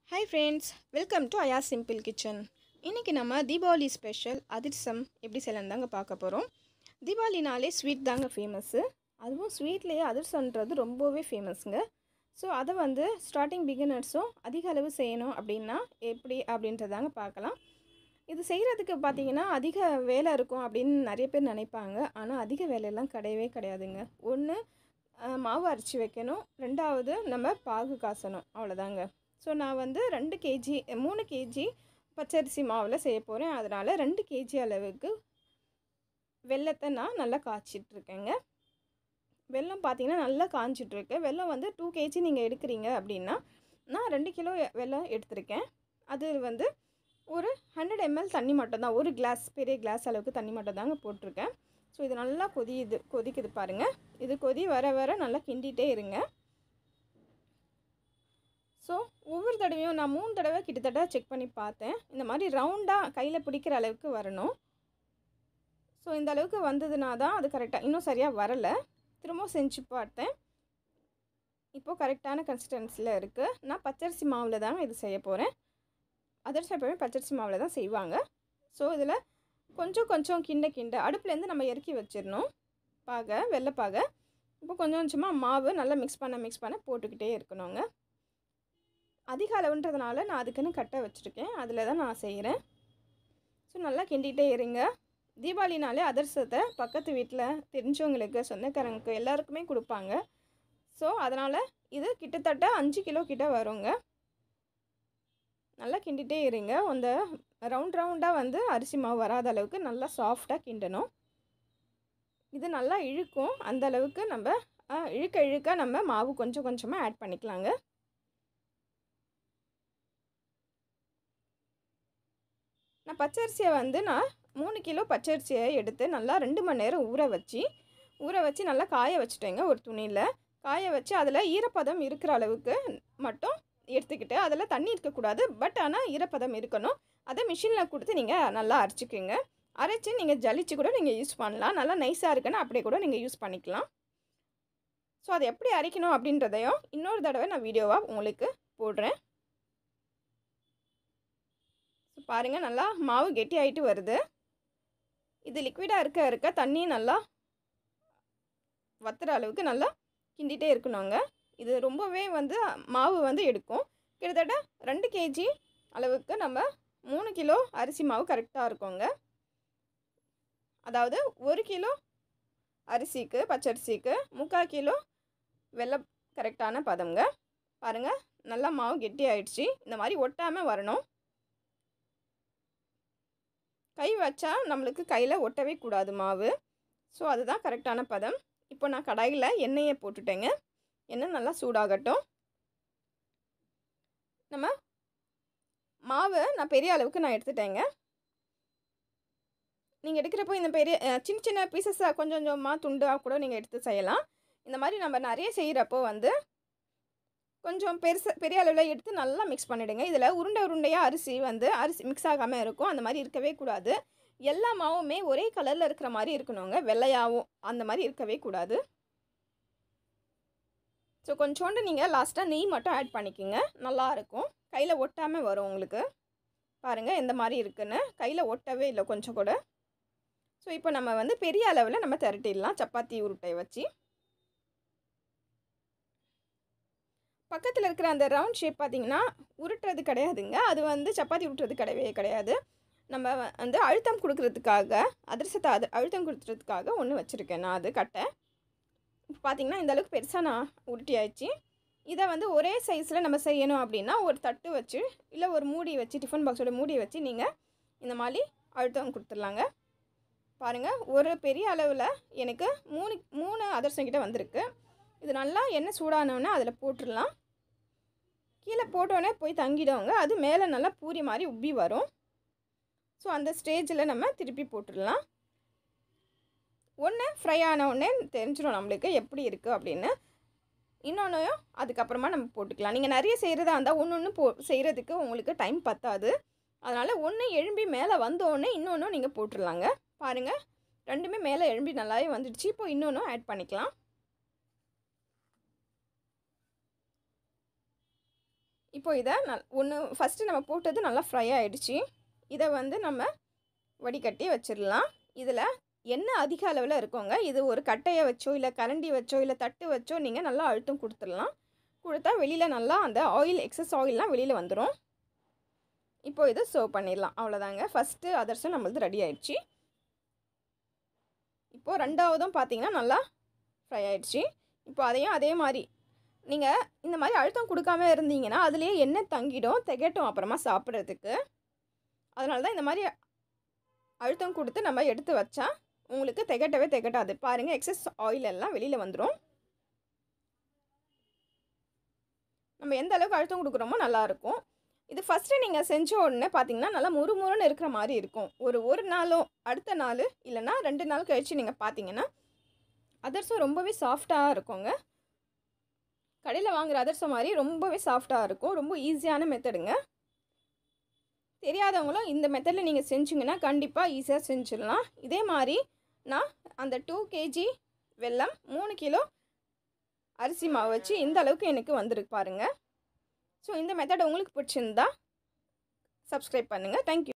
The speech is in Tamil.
hi friends welcome to Aya simple kitchen இன்றைக்கி நம்ம தீபாவளி ஸ்பெஷல் அதிர்சம் எப்படி செய்யலாம் தாங்க பார்க்க போகிறோம் தீபாவளினாலே ஸ்வீட் தாங்க ஃபேமஸ்ஸு அதுவும் ஸ்வீட்லேயே அதிர்சம்ன்றது ரொம்பவே ஃபேமஸுங்க ஸோ அதை வந்து ஸ்டார்டிங் பிகினர்ஸும் அதிக அளவு செய்யணும் அப்படின்னா எப்படி அப்படின்றதாங்க பார்க்கலாம் இது செய்கிறதுக்கு பார்த்தீங்கன்னா அதிக வேலை இருக்கும் அப்படின்னு நிறைய பேர் நினைப்பாங்க ஆனால் அதிக வேலையெல்லாம் கிடையவே கிடையாதுங்க ஒன்று மாவு அரைச்சி வைக்கணும் ரெண்டாவது நம்ம பாகு காசணும் அவ்வளோதாங்க ஸோ நான் வந்து ரெண்டு கேஜி மூணு கேஜி பச்சரிசி மாவில் செய்ய போகிறேன் அதனால் ரெண்டு கேஜி அளவுக்கு வெள்ளத்தை நான் நல்லா காய்ச்சிட்ருக்கேங்க வெல்லம் பார்த்தீங்கன்னா நல்லா காய்ச்சிட்ருக்கு வெல்லம் வந்து டூ கேஜி நீங்கள் எடுக்கிறீங்க அப்படின்னா நான் ரெண்டு கிலோ வெல்லம் எடுத்திருக்கேன் அது வந்து ஒரு ஹண்ட்ரட் எம்எல் தண்ணி மட்டும் தான் ஒரு கிளாஸ் பெரிய கிளாஸ் அளவுக்கு தண்ணி மட்டும் தாங்க போட்டிருக்கேன் ஸோ இது நல்லா கொதியுது கொதிக்குது பாருங்கள் இது கொதி வர வர நல்லா கிண்டிகிட்டே இருங்க ஸோ ஒவ்வொரு தடவையும் நான் மூணு தடவை கிட்டத்தட்ட செக் பண்ணி பார்த்தேன் இந்த மாதிரி ரவுண்டாக கையில் பிடிக்கிற அளவுக்கு வரணும் ஸோ இந்த அளவுக்கு வந்ததுனா தான் அது கரெக்டாக இன்னும் சரியாக வரலை திரும்பவும் செஞ்சு பார்த்தேன் இப்போது கரெக்டான கன்சிஸ்டன்சியில் இருக்குது நான் பச்சரிசி மாவில் தாங்க இது செய்ய போகிறேன் அதிர்ச்சி எப்பவுமே பச்சரிசி மாவில் தான் செய்வாங்க ஸோ இதில் கொஞ்சம் கொஞ்சம் கிண்ட கிண்ட அடுப்புலேருந்து நம்ம இறக்கி வச்சிடணும் பாகை வெள்ளைப்பாகை இப்போ கொஞ்சம் கொஞ்சமாக மாவு நல்லா மிக்ஸ் பண்ண மிக்ஸ் பண்ண போட்டுக்கிட்டே இருக்கணுங்க அதிக அளவுன்றதுனால நான் அதுக்குன்னு கட்டை வச்சுருக்கேன் அதில் தான் நான் செய்கிறேன் ஸோ நல்லா கிண்டிகிட்டே இருங்க தீபாவளினாலே அதிரசத்தை பக்கத்து வீட்டில் தெரிஞ்சவங்களுக்கு சொந்தக்காரங்களுக்கு எல்லாருக்குமே கொடுப்பாங்க ஸோ அதனால் இது கிட்டத்தட்ட அஞ்சு கிலோ கிட்ட வருங்க நல்லா கிண்டிகிட்டே இருங்க அந்த ரவுண்ட் ரவுண்டாக வந்து அரிசி மாவு வராத அளவுக்கு நல்லா சாஃப்டாக கிண்டணும் இது நல்லா இழுக்கும் அந்த அளவுக்கு நம்ம இழுக்க இழுக்க நம்ம மாவு கொஞ்சம் கொஞ்சமாக ஆட் பண்ணிக்கலாங்க நான் பச்சரிசியை வந்து நான் மூணு கிலோ பச்சரிசியை எடுத்து நல்லா ரெண்டு மணி நேரம் ஊற வச்சு ஊற வச்சு நல்லா காய வச்சுட்டேங்க ஒரு துணியில் காய வச்சு அதில் ஈரப்பதம் இருக்கிற அளவுக்கு மட்டும் எடுத்துக்கிட்டு அதில் தண்ணி இருக்கக்கூடாது பட் ஆனால் ஈரப்பதம் இருக்கணும் அதை மிஷினில் கொடுத்து நீங்கள் நல்லா அரைச்சிக்கோங்க அரைச்சி நீங்கள் ஜலிச்சு கூட நீங்கள் யூஸ் பண்ணலாம் நல்லா நைஸாக இருக்குன்னு அப்படியே கூட நீங்கள் யூஸ் பண்ணிக்கலாம் ஸோ அதை எப்படி அரைக்கணும் அப்படின்றதையும் இன்னொரு தடவை நான் வீடியோவாக உங்களுக்கு போடுறேன் ஸோ பாருங்கள் நல்லா மாவு கெட்டி ஆகிட்டு வருது இது லிக்விடாக இருக்க இருக்க தண்ணி நல்லா வத்துற அளவுக்கு நல்லா கிண்டிகிட்டே இருக்கணுங்க இது ரொம்பவே வந்து மாவு வந்து எடுக்கும் கிட்டத்தட்ட ரெண்டு கேஜி அளவுக்கு நம்ம மூணு கிலோ அரிசி மாவு கரெக்டாக இருக்குங்க அதாவது ஒரு கிலோ அரிசிக்கு பச்சரிசிக்கு முக்கால் கிலோ வெள்ளை கரெக்டான பதங்க பாருங்கள் நல்லா மாவு கெட்டி ஆயிடுச்சு இந்த மாதிரி ஒட்டாமல் வரணும் கை வச்சா நம்மளுக்கு கையில் ஒட்டவே கூடாது மாவு ஸோ அதுதான் கரெக்டான பதம் இப்போ நான் கடாயில் எண்ணெயை போட்டுட்டேங்க எண்ணெய் நல்லா சூடாகட்டும் நம்ம மாவு நான் பெரிய அளவுக்கு நான் எடுத்துட்டேங்க நீங்கள் எடுக்கிறப்போ இந்த பெரிய சின்ன சின்ன பீசஸாக கொஞ்சம் கொஞ்சமாக துண்டாக கூட நீங்கள் எடுத்து செய்யலாம் இந்த மாதிரி நம்ம நிறைய செய்கிறப்போ வந்து கொஞ்சம் பெருசு பெரிய அளவில் எடுத்து நல்லா மிக்ஸ் பண்ணிவிடுங்க இதில் உருண்டை உருண்டையாக அரிசி வந்து அரிசி மிக்ஸ் ஆகாமல் இருக்கும் அந்த மாதிரி இருக்கவே கூடாது எல்லா மாவுமே ஒரே கலரில் இருக்கிற மாதிரி இருக்கணுங்க வெள்ளையாகவும் அந்த மாதிரி இருக்கவே கூடாது ஸோ கொஞ்சோண்டு நீங்கள் லாஸ்ட்டாக நெய் மட்டும் ஆட் பண்ணிக்கோங்க நல்லாயிருக்கும் கையில் ஒட்டாமல் வரும் உங்களுக்கு பாருங்கள் எந்த மாதிரி இருக்குன்னு கையில் ஒட்டவே இல்லை கொஞ்சம் கூட ஸோ இப்போ நம்ம வந்து பெரிய அளவில் நம்ம திரட்டிடலாம் சப்பாத்தி உருட்டை வச்சு பக்கத்தில் இருக்கிற அந்த ரவுண்ட் ஷேப் பார்த்திங்கன்னா உருட்டுறது கிடையாதுங்க அது வந்து சப்பாத்தி உருட்டுறது கிடையவே கிடையாது நம்ம வந்து அழுத்தம் கொடுக்கறதுக்காக அதிரசத்தை அது அழுத்தம் கொடுத்துறதுக்காக ஒன்று வச்சுருக்கேன் நான் அது கட்டை இப்போ பார்த்திங்கன்னா இந்த அளவுக்கு பெருசாக நான் உருட்டி ஆயிடுச்சு இதை வந்து ஒரே சைஸில் நம்ம செய்யணும் அப்படின்னா ஒரு தட்டு வச்சு இல்லை ஒரு மூடி வச்சு டிஃபன் பாக்ஸோட மூடி வச்சு நீங்கள் இந்த மாதிரி அழுத்தம் கொடுத்துடலாங்க பாருங்கள் ஒரு பெரிய அளவில் எனக்கு மூணு மூணு அதிரசம் கிட்ட வந்திருக்கு இது நல்லா எண்ணெய் சூடானோடனே அதில் போட்டுடலாம் கீழே போட்டோடனே போய் தங்கிடுவாங்க அது மேலே நல்லா பூரி மாதிரி உப்பி வரும் ஸோ அந்த ஸ்டேஜில் நம்ம திருப்பி போட்டுடலாம் ஒன்று ஃப்ரை ஆன உடனே தெரிஞ்சிடும் நம்மளுக்கு எப்படி இருக்குது அப்படின்னு இன்னொன்றையும் அதுக்கப்புறமா நம்ம போட்டுக்கலாம் நீங்கள் நிறைய செய்கிறதா இருந்தால் ஒன்று ஒன்று போ செய்கிறதுக்கு உங்களுக்கு டைம் பத்தாது அதனால் ஒன்று எழும்பி மேலே வந்தோடனே இன்னொன்றும் நீங்கள் போட்டுடலாங்க பாருங்கள் ரெண்டுமே மேலே எழும்பி நல்லாவே வந்துடுச்சு இப்போ இன்னொன்றும் ஆட் பண்ணிக்கலாம் இப்போ இதை நல் ஒன்று ஃபஸ்ட்டு நம்ம போட்டது நல்லா ஃப்ரை ஆகிடுச்சு இதை வந்து நம்ம வடிகட்டி வச்சிடலாம் இதில் எண்ணெய் அதிக அளவில் இருக்கோங்க இது ஒரு கட்டையை வச்சோ இல்லை கரண்டி வச்சோ இல்லை தட்டு வச்சோ நீங்கள் நல்லா அழுத்தம் கொடுத்துடலாம் கொடுத்தா வெளியில் நல்லா அந்த ஆயில் எக்ஸஸ் ஆயில்லாம் வெளியில் வந்துடும் இப்போ இதை சர்வ் பண்ணிடலாம் அவ்வளோதாங்க ஃபஸ்ட்டு அதர்சம் நம்மளது ரெடி ஆயிடுச்சு இப்போது ரெண்டாவதும் பார்த்தீங்கன்னா நல்லா ஃப்ரை ஆயிடுச்சு இப்போ அதையும் அதே மாதிரி நீங்கள் இந்த மாதிரி அழுத்தம் கொடுக்காம இருந்தீங்கன்னா அதுலேயே எண்ணெய் தங்கிடும் திகட்டும் அப்புறமா சாப்பிட்றதுக்கு அதனால தான் இந்த மாதிரி அழுத்தம் கொடுத்து நம்ம எடுத்து வச்சா உங்களுக்கு திகட்டவே திகட்டாது பாருங்கள் எக்ஸஸ் ஆயில் எல்லாம் வெளியில் வந்துடும் நம்ம எந்த அளவுக்கு அழுத்தம் கொடுக்குறோமோ நல்லாயிருக்கும் இது ஃபஸ்ட்டு நீங்கள் செஞ்ச உடனே பார்த்தீங்கன்னா நல்லா முறுமுறுன்னு இருக்கிற மாதிரி இருக்கும் ஒரு ஒரு நாளோ அடுத்த நாள் இல்லைன்னா ரெண்டு நாள் கழித்து நீங்கள் பார்த்தீங்கன்னா அதர்சம் ரொம்பவே சாஃப்டாக இருக்குங்க கடையில் வாங்குகிற அதர்சம் மாதிரி ரொம்பவே சாஃப்டாக இருக்கும் ரொம்ப ஈஸியான மெத்தடுங்க தெரியாதவங்களும் இந்த மெத்தடில் நீங்கள் செஞ்சிங்கன்னா கண்டிப்பாக ஈஸியாக செஞ்சிடலாம் இதே மாதிரி நான் அந்த டூ கேஜி வெல்லம் மூணு கிலோ அரிசி மாவு வச்சு இந்த அளவுக்கு எனக்கு வந்திருக்கு பாருங்கள் ஸோ இந்த மெத்தட் உங்களுக்கு பிடிச்சிருந்தா சப்ஸ்கிரைப் பண்ணுங்கள் தேங்க்யூ